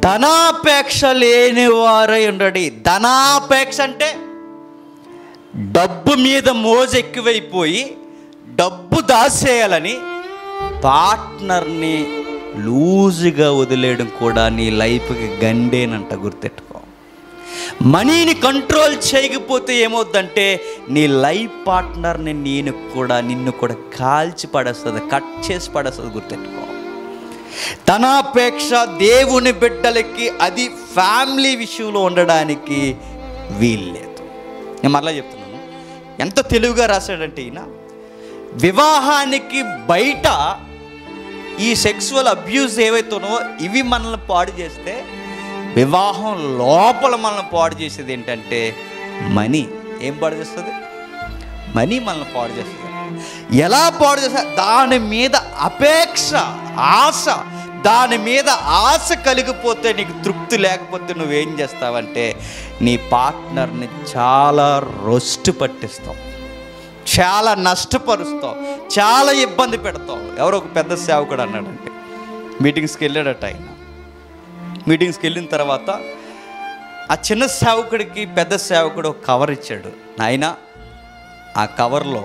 ధనాపేక్ష లేని వారై ఉండడి ధనాపేక్ష అంటే డబ్బు మీద మోజు ఎక్కువైపోయి డబ్బు దాచేయాలని పార్ట్నర్ని లూజుగా వదిలేయడం కూడా నీ లైఫ్కి గండేనంట గుర్తెట్టుకో మనీని కంట్రోల్ చేయకపోతే ఏమవుద్దంటే నీ లైఫ్ పార్ట్నర్ని నేను కూడా నిన్ను కూడా కాల్చి పడేస్తుంది కట్ చేసి పడేస్తుంది గుర్తెట్టుకో ధనాపేక్ష దేవుని బిడ్డలకి అది ఫ్యామిలీ విషయంలో ఉండడానికి వీల్లేదు నేను మరలా చెప్తున్నాను ఎంత తెలివిగా రాశాడంటే ఈయన వివాహానికి బయట ఈ సెక్సువల్ అబ్యూస్ ఏవైతున్నావో ఇవి మనల్ని పాడు చేస్తే వివాహం లోపల మనల్ని పాడు చేసేది ఏంటంటే మనీ ఏం పాడు చేస్తుంది మనీ మనల్ని పాడు చేస్తుంది ఎలా పాడు చేస్తుంది దాని మీద అపేక్ష ఆశ దాని మీద ఆశ కలిగిపోతే నీకు తృప్తి లేకపోతే నువ్వేం చేస్తావంటే నీ పార్ట్నర్ని చాలా రొస్ట్ పట్టిస్తావు చాలా నష్టపరుస్తావు చాలా ఇబ్బంది పెడతావు ఎవరో ఒక పెద్ద సేవకుడు అన్నాడంటే మీటింగ్స్కి వెళ్ళాడట ఆయన మీటింగ్స్కి వెళ్ళిన తర్వాత ఆ చిన్న సేవకుడికి పెద్ద సేవకుడు ఒక కవర్ ఇచ్చాడు నాయన ఆ కవర్లో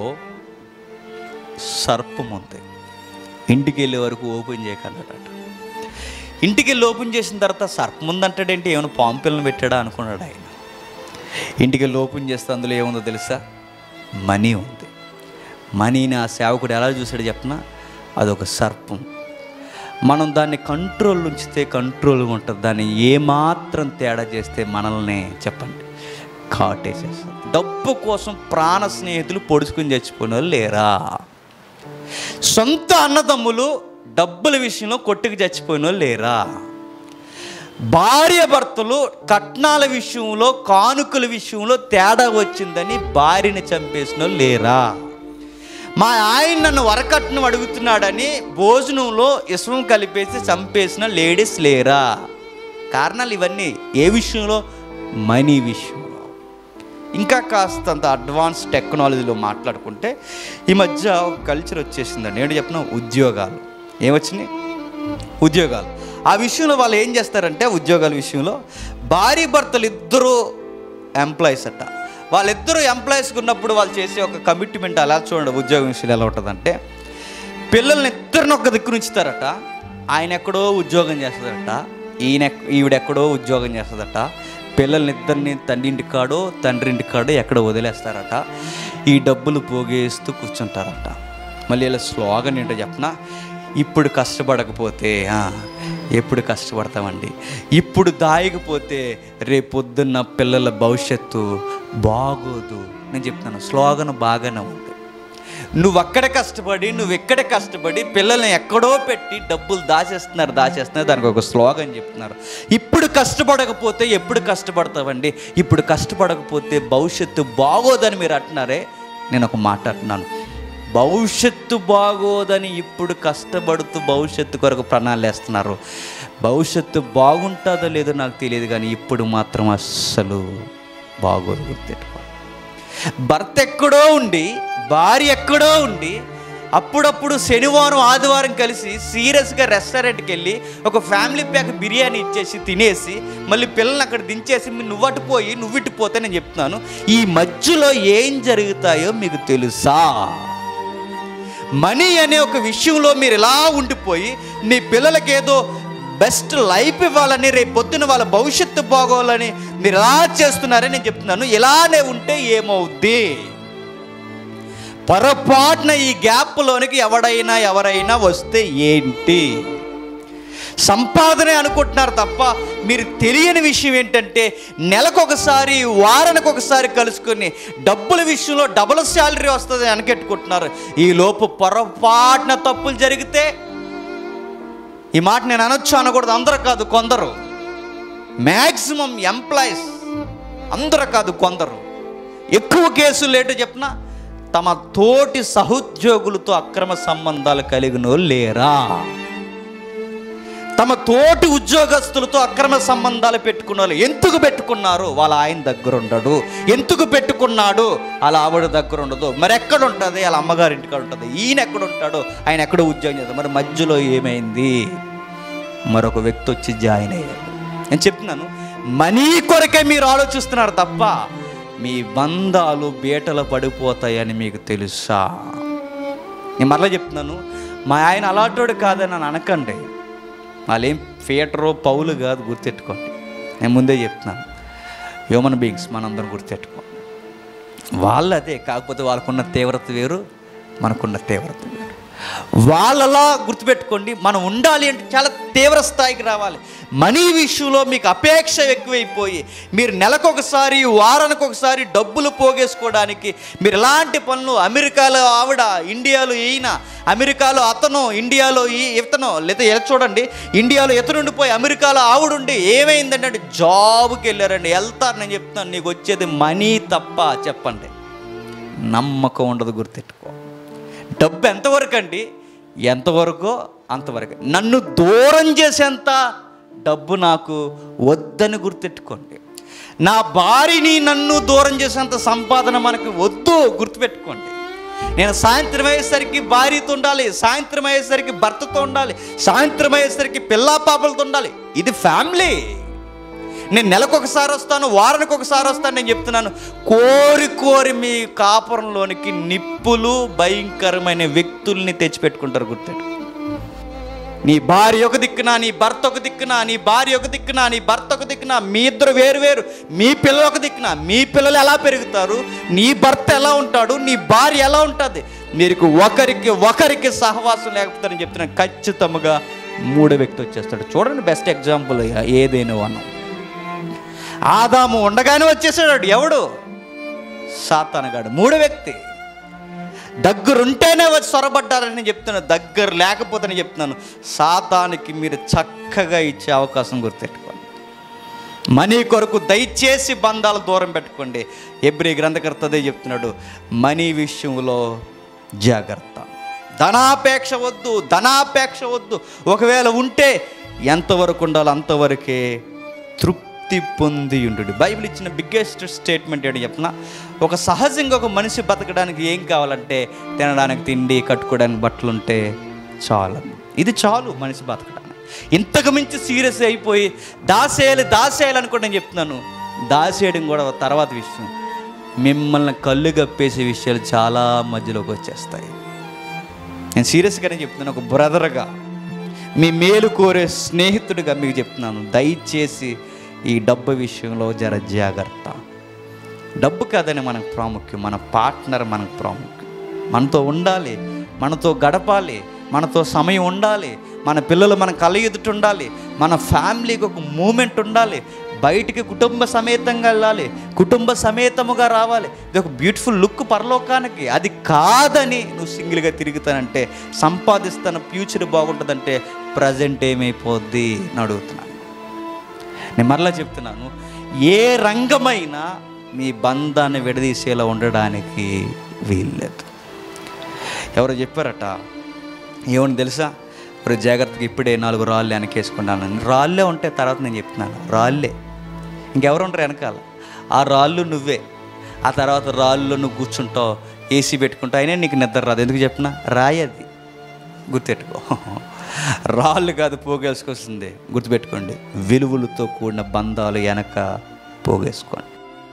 సర్పం ఉంది ఇంటికి వెళ్ళే వరకు ఓపెన్ చేయకన్నాడట ఇంటికి వెళ్ళి ఓపెన్ చేసిన తర్వాత సర్పం ఉందంటాడేంటి ఏమైనా పాము పిల్లని పెట్టాడా అనుకున్నాడు ఆయన ఇంటికి వెళ్ళి ఓపెన్ చేస్తే అందులో ఏముందో తెలుసా మనీ ఉంది మనీని ఆ సేవకుడు ఎలా చూసాడు చెప్పనా అదొక సర్పం మనం దాన్ని కంట్రోల్ ఉంచితే కంట్రోల్గా ఉంటుంది దాన్ని ఏమాత్రం తేడా చేస్తే మనల్ని చెప్పండి కాటేసేస్తుంది డబ్బు కోసం ప్రాణ స్నేహితులు పొడుచుకుని చచ్చిపోయిన వాళ్ళు లేరా సొంత అన్నదమ్ములు డబ్బుల విషయంలో కొట్టుకు చచ్చిపోయిన వాళ్ళు లేరా భార్య భర్తలు కట్నాల విషయంలో కానుకల విషయంలో తేడా వచ్చిందని భార్యని చంపేసిన వాళ్ళు లేరా మా ఆయన నన్ను వరకట్నం అడుగుతున్నాడని భోజనంలో ఇసువం కలిపేసి చంపేసిన లేడీస్ లేరా కారణాలు ఇవన్నీ ఏ విషయంలో మనీ విషయంలో ఇంకా కాస్తంత అడ్వాన్స్ టెక్నాలజీలో మాట్లాడుకుంటే ఈ మధ్య ఒక కల్చర్ వచ్చేసిందండి ఏంటి చెప్పిన ఉద్యోగాలు ఏమొచ్చినాయి ఉద్యోగాలు ఆ విషయంలో వాళ్ళు ఏం చేస్తారంటే ఉద్యోగాల విషయంలో భార్య భర్తలు ఇద్దరు ఎంప్లాయీస్ అట్ట వాళ్ళిద్దరూ ఎంప్లాయీస్గా ఉన్నప్పుడు వాళ్ళు చేసే ఒక కమిట్మెంట్ అలా చూడండి ఉద్యోగం విషయంలో ఎలా ఉంటుందంటే పిల్లల్ని ఇద్దరిని ఒక దిక్కు ఉంచుతారట ఆయన ఎక్కడో ఉద్యోగం చేస్తుందట ఈయన ఎక్- ఈవిడెక్కడో ఉద్యోగం చేస్తుందట పిల్లల్ని ఇద్దరిని తండ్రి ఇంటి కాడో తండ్రి ఇంటి కాడో ఎక్కడో వదిలేస్తారట ఈ డబ్బులు పోగేస్తూ కూర్చుంటారట మళ్ళీ ఇలా స్లోగన్ ఏంటో చెప్పనా ఇప్పుడు కష్టపడకపోతే ఆ, ఎప్పుడు కష్టపడతామండి ఇప్పుడు దాయకపోతే రేపొద్దున్న పిల్లల భవిష్యత్తు బాగోదు నేను చెప్తాను స్లోగన్ బాగానే ఉంది నువ్వు అక్కడ కష్టపడి నువ్వు ఎక్కడ కష్టపడి పిల్లల్ని ఎక్కడో పెట్టి డబ్బులు దాచేస్తున్నారు దాచేస్తున్నారు దానికి ఒక స్లోగన్ చెప్తున్నారు ఇప్పుడు కష్టపడకపోతే ఎప్పుడు కష్టపడతావండి ఇప్పుడు కష్టపడకపోతే భవిష్యత్తు బాగోదని మీరు అంటున్నారే నేను ఒక మాట అంటున్నాను భవిష్యత్తు బాగోదని ఇప్పుడు కష్టపడుతూ భవిష్యత్తు కొరకు ప్రణాళిక వేస్తున్నారు భవిష్యత్తు బాగుంటుందో లేదో నాకు తెలియదు కానీ ఇప్పుడు మాత్రం అస్సలు బాగోదు గుర్తెట్టుకో భర్త ఎక్కడో ఉండి భార్య ఎక్కడో ఉండి అప్పుడప్పుడు శనివారం ఆదివారం కలిసి సీరియస్గా రెస్టారెంట్కి వెళ్ళి ఒక ఫ్యామిలీ ప్యాక్ బిర్యానీ ఇచ్చేసి తినేసి మళ్ళీ పిల్లల్ని అక్కడ దించేసి "మీ నువ్వు అటు పోయి నువ్వు ఇటు పోతే నేను చెప్తున్నాను ఈ మధ్యలో ఏం జరుగుతాయో మీకు తెలుసా మనీ అనే ఒక విషయంలో మీరు ఇలా ఉండిపోయి నీ పిల్లలకి ఏదో బెస్ట్ లైఫ్ ఇవ్వాలని రేపు పొద్దున వాళ్ళ భవిష్యత్తు బాగోవాలని మీరు ఎలా చేస్తున్నారని నేను చెప్తున్నాను ఇలానే ఉంటే ఏమవుద్ది పొరపాటున ఈ గ్యాప్లోనికి ఎవడైనా ఎవరైనా వస్తే ఏంటి సంపాదనే అనుకుంటున్నారు తప్ప మీరు తెలియని విషయం ఏంటంటే నెలకొకసారి వారానికి ఒకసారి కలుసుకొని డబ్బుల విషయంలో డబుల్ శాలరీ వస్తుంది అనుకెట్టుకుంటున్నారు ఈ లోపు పొరపాటున తప్పులు జరిగితే ఈ మాట నేను అనొచ్చు అనకూడదు అందరూ కాదు కొందరు మ్యాక్సిమం ఎంప్లాయీస్ అందరూ కాదు కొందరు ఎక్కువ కేసులు ఏంటో చెప్పిన తమ తోటి సహోద్యోగులతో అక్రమ సంబంధాలు కలిగిన వాళ్ళు లేరా తమ తోటి ఉద్యోగస్తులతో అక్రమ సంబంధాలు పెట్టుకున్న వాళ్ళు ఎందుకు పెట్టుకున్నారు వాళ్ళ ఆయన దగ్గర ఉండడు ఎందుకు పెట్టుకున్నాడు వాళ్ళ ఆవిడ దగ్గర ఉండదు మరి ఎక్కడ ఉంటుంది వాళ్ళ అమ్మగారి ఇంటికాడ ఉంటుంది ఈయన ఎక్కడ ఉంటాడు ఆయన ఎక్కడ ఉద్యోగం చేస్తాడు మరి మధ్యలో ఏమైంది మరొక వ్యక్తి వచ్చి జాయిన్ అయ్యాడు నేను చెప్తున్నాను మనీ కొరకే మీరు ఆలోచిస్తున్నారు తప్ప మీ బంధాలు బీటలు పడిపోతాయని మీకు తెలుసా నేను మరలా చెప్తున్నాను మా ఆయన అలాంటోడు కాదని నన్ను అనకండి వాళ్ళేం ఫియటరో పౌలు కాదు గుర్తెట్టుకోండి నేను ముందే చెప్తున్నాను హ్యూమన్ బీయింగ్స్ మనందరం గుర్తెట్టుకోండి వాళ్ళు అదే కాకపోతే వాళ్ళకున్న తీవ్రత వేరు మనకున్న తీవ్రత వేరు వాళ్ళలా గుర్తుపెట్టుకోండి మనం ఉండాలి అంటే చాలా తీవ్ర స్థాయికి రావాలి మనీ విషయంలో మీకు అపేక్ష ఎక్కువైపోయి మీరు నెలకొకసారి వారానికి ఒకసారి డబ్బులు పోగేసుకోవడానికి మీరు ఎలాంటి పనులు అమెరికాలో ఆవిడ ఇండియాలో ఈయన అమెరికాలో అతను ఇండియాలో ఈ ఇతను లేదా ఇలా చూడండి ఇండియాలో ఇతనుండిపోయి అమెరికాలో ఆవిడుండి ఏమైందంటే అంటే జాబ్కి వెళ్ళారండి వెళ్తారు నేను చెప్తున్నాను నీకు వచ్చేది మనీ తప్ప చెప్పండి నమ్మకం ఉండదు గుర్తెట్టుకో డబ్బు ఎంతవరకు అండి ఎంతవరకు అంతవరకు నన్ను దూరం చేసేంత డబ్బు నాకు వద్దని గుర్తెట్టుకోండి నా భార్యని నన్ను దూరం చేసేంత సంపాదన మనకి వద్దు గుర్తుపెట్టుకోండి నేను సాయంత్రం అయ్యేసరికి భార్యతో ఉండాలి సాయంత్రం అయ్యేసరికి భర్తతో ఉండాలి సాయంత్రం అయ్యేసరికి పిల్లా పాపలతో ఉండాలి ఇది ఫ్యామిలీ నేను నెలకు ఒకసారి వస్తాను వారానికి ఒకసారి వస్తాను నేను చెప్తున్నాను కోరి కోరి మీ కాపురంలోనికి నిప్పులు భయంకరమైన వ్యక్తుల్ని తెచ్చిపెట్టుకుంటారు గుర్తెట్టు నీ భార్య ఒక దిక్కున నీ భర్త ఒక దిక్కున నీ భార్య ఒక దిక్కున నీ భర్త ఒక దిక్కున మీ ఇద్దరు వేరు వేరు మీ పిల్లలు ఒక దిక్కున మీ పిల్లలు ఎలా పెరుగుతారు నీ భర్త ఎలా ఉంటాడు నీ భార్య ఎలా ఉంటుంది మీరు ఒకరికి ఒకరికి సహవాసం లేకపోతారని చెప్తున్నాను ఖచ్చితంగా మూడో వ్యక్తి వచ్చేస్తాడు చూడండి బెస్ట్ ఎగ్జాంపుల్ ఏదైనా వనం ఆదాము ఉండగానే వచ్చేసాడు ఎవడు సాతానగాడు మూడో వ్యక్తి దగ్గరుంటేనే వచ్చి సొరబడ్డారని చెప్తున్నాను దగ్గర లేకపోతేనే చెప్తున్నాను సాతానికి మీరు చక్కగా ఇచ్చే అవకాశం గుర్తెట్టుకోండి మనీ కొరకు దయచేసి బంధాలు దూరం పెట్టుకోండి ఎబ్రి గ్రంథకర్త అదే చెప్తున్నాడు మనీ విషయంలో జాగ్రత్త ధనాపేక్ష వద్దు ధనాపేక్ష వద్దు ఒకవేళ ఉంటే ఎంతవరకు ఉండాలో అంతవరకే తృప్తి పొంది ఉండు బైబిల్ ఇచ్చిన బిగ్గెస్ట్ స్టేట్మెంట్ ఏంటి చెప్పిన ఒక సహజంగా ఒక మనిషి బతకడానికి ఏం కావాలంటే తినడానికి తిండి కట్టుకోవడానికి బట్టలు ఉంటే చాలు ఇది చాలు మనిషి బతకడానికి ఇంతకు మించి సీరియస్ అయిపోయి దాసేయాలి దాసేయాలి అనుకుంటే నేను చెప్తున్నాను దాసేయడం కూడా తర్వాత విషయం మిమ్మల్ని కళ్ళు కప్పేసే విషయాలు చాలా మధ్యలోకి వచ్చేస్తాయి నేను సీరియస్గానే చెప్తున్నాను ఒక బ్రదర్గా మీ మేలు కోరే స్నేహితుడిగా మీకు చెప్తున్నాను దయచేసి ఈ డబ్బు విషయంలో జర జాగ్రత్త డబ్బు కాదని మనకు ప్రాముఖ్యం మన పార్ట్నర్ మనకు ప్రాముఖ్యం మనతో ఉండాలి మనతో గడపాలి మనతో సమయం ఉండాలి మన పిల్లలు మన కళ్ళ ఎదుట ఉండాలి మన ఫ్యామిలీకి ఒక మూమెంట్ ఉండాలి బయటికి కుటుంబ సమేతంగా వెళ్ళాలి కుటుంబ సమేతముగా రావాలి ఇది ఒక బ్యూటిఫుల్ లుక్ పరలోకానికి అది కాదని నువ్వు సింగిల్గా తిరుగుతానంటే సంపాదిస్తాను ఫ్యూచర్ బాగుంటుందంటే ప్రజెంట్ ఏమైపోద్ది అని అడుగుతున్నాను నేను మరలా చెప్తున్నాను ఏ రంగమైనా మీ బంధాన్ని విడదీసేలా ఉండడానికి వీల్లేదు ఎవరో చెప్పారట ఏమని తెలుసా ఇప్పుడు జాగ్రత్తగా ఇప్పుడే నాలుగు రాళ్ళు వెనకేసుకున్నాను రాళ్ళే ఉంటే తర్వాత నేను చెప్తున్నాను రాళ్ళే ఇంకెవరు ఉంటారు వెనకాల ఆ రాళ్ళు నువ్వే ఆ తర్వాత రాళ్ళు నువ్వు కూర్చుంటావు ఏసీ పెట్టుకుంటావు అయినా నీకు నిద్ర రాదు ఎందుకు చెప్పినా రాయది గుర్తెట్టుకో రాళ్ళు కాదు పోగేసుకొస్తుంది గుర్తుపెట్టుకోండి విలువలతో కూడిన బంధాలు వెనక పోగేసుకోండి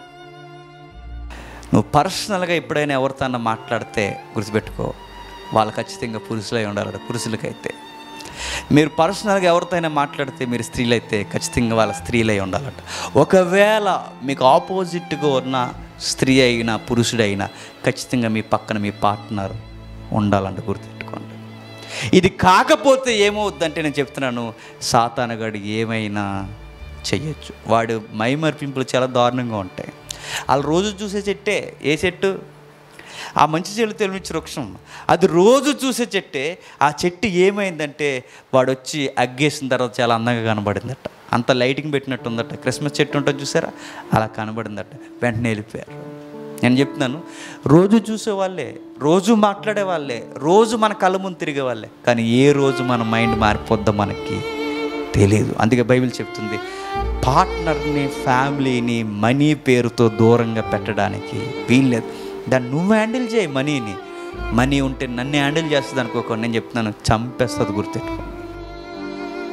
నువ్వు పర్సనల్గా ఎప్పుడైనా ఎవరితో మాట్లాడితే గుర్తుపెట్టుకో వాళ్ళు ఖచ్చితంగా పురుషులై ఉండాలి పురుషులకైతే మీరు పర్సనల్గా ఎవరితోనైనా మాట్లాడితే మీరు స్త్రీలైతే ఖచ్చితంగా వాళ్ళ స్త్రీలై ఉండాలట ఒకవేళ మీకు ఆపోజిట్గా ఉన్న స్త్రీ అయినా పురుషుడైనా ఖచ్చితంగా మీ పక్కన మీ పార్ట్నర్ ఉండాలంట గుర్తుపెట్టుకోండి ఇది కాకపోతే ఏమవుద్దంటే నేను చెప్తున్నాను సాతానగాడు ఏమైనా చెయ్యొచ్చు వాడు మైమర్పింపులు చాలా దారుణంగా ఉంటాయి వాళ్ళు రోజు చూసే చెట్టే ఏ చెట్టు ఆ మంచి చెడు తెలిమించే వృక్షం అది రోజు చూసే చెట్టే ఆ చెట్టు ఏమైందంటే వాడు వచ్చి అగ్గేసిన తర్వాత చాలా అందంగా కనబడిందట అంత లైటింగ్ పెట్టినట్టు ఉందట క్రిస్మస్ చెట్టు ఉంటుంది చూసారా అలా కనబడిందట వెంటనే వెళ్ళిపోయారు నేను చెప్తున్నాను రోజు చూసే వాళ్ళే రోజు మాట్లాడే వాళ్ళే రోజు మన కళ్ళ ముందు తిరిగే వాళ్ళే కానీ ఏ రోజు మన మైండ్ మారిపోద్దాం మనకి తెలియదు అందుకే బైబిల్ చెప్తుంది పార్ట్నర్ని ఫ్యామిలీని మనీ పేరుతో దూరంగా పెట్టడానికి వీల్లేదు దాన్ని నువ్వు హ్యాండిల్ చేయి మనీని మనీ ఉంటే నన్ను హ్యాండిల్ చేస్తుంది అనుకోకుండా నేను చెప్తున్నాను చంపేస్తుంది గుర్తెట్టుకో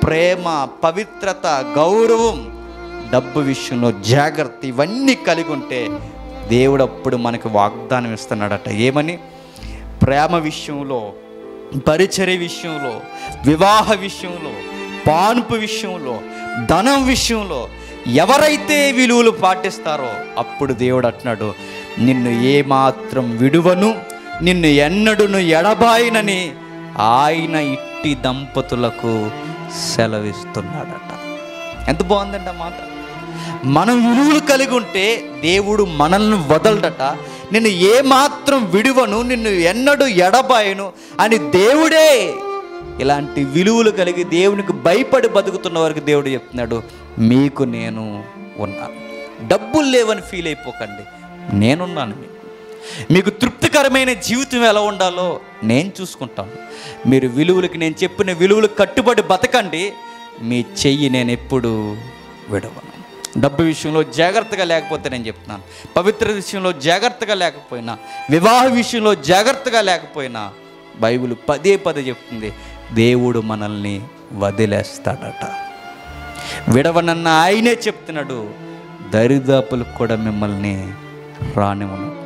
ప్రేమ పవిత్రత గౌరవం డబ్బు విషయంలో జాగ్రత్త ఇవన్నీ కలిగి ఉంటే దేవుడు అప్పుడు మనకి వాగ్దానం ఇస్తున్నాడట ఏమని ప్రేమ విషయంలో పరిచర్య విషయంలో వివాహ విషయంలో పానుపు విషయంలో ధనం విషయంలో ఎవరైతే విలువలు పాటిస్తారో అప్పుడు దేవుడు అంటున్నాడు నిన్ను ఏమాత్రం విడువను నిన్ను ఎన్నడును ఎడబాయినని ఆయన ఇట్టి దంపతులకు సెలవిస్తున్నాడట ఎంత బాగుందండి ఆ మాట మనం విలువలు కలిగి ఉంటే దేవుడు మనల్ని వదలడట నిన్ను ఏమాత్రం విడువను నిన్ను ఎన్నడు ఎడబాయను అని దేవుడే ఇలాంటి విలువలు కలిగి దేవునికి భయపడి బతుకుతున్న వారికి దేవుడు చెప్తున్నాడు మీకు నేను ఉన్నాను డబ్బులు లేవని ఫీల్ అయిపోకండి నేనున్నాను మీకు మీకు తృప్తికరమైన జీవితం ఎలా ఉండాలో నేను చూసుకుంటాను మీరు విలువలకి నేను చెప్పిన విలువలు కట్టుబడి బతకండి మీ చెయ్యి నేను ఎప్పుడు విడవను డబ్బు విషయంలో జాగ్రత్తగా లేకపోతే నేను చెప్తున్నాను పవిత్ర విషయంలో జాగ్రత్తగా లేకపోయినా వివాహ విషయంలో జాగ్రత్తగా లేకపోయినా బైబిల్ పదే పదే చెప్తుంది దేవుడు మనల్ని వదిలేస్తాడట విడవనన్న ఆయనే చెప్తున్నాడు దరిదాపులకు కూడా మిమ్మల్ని రానివ్వను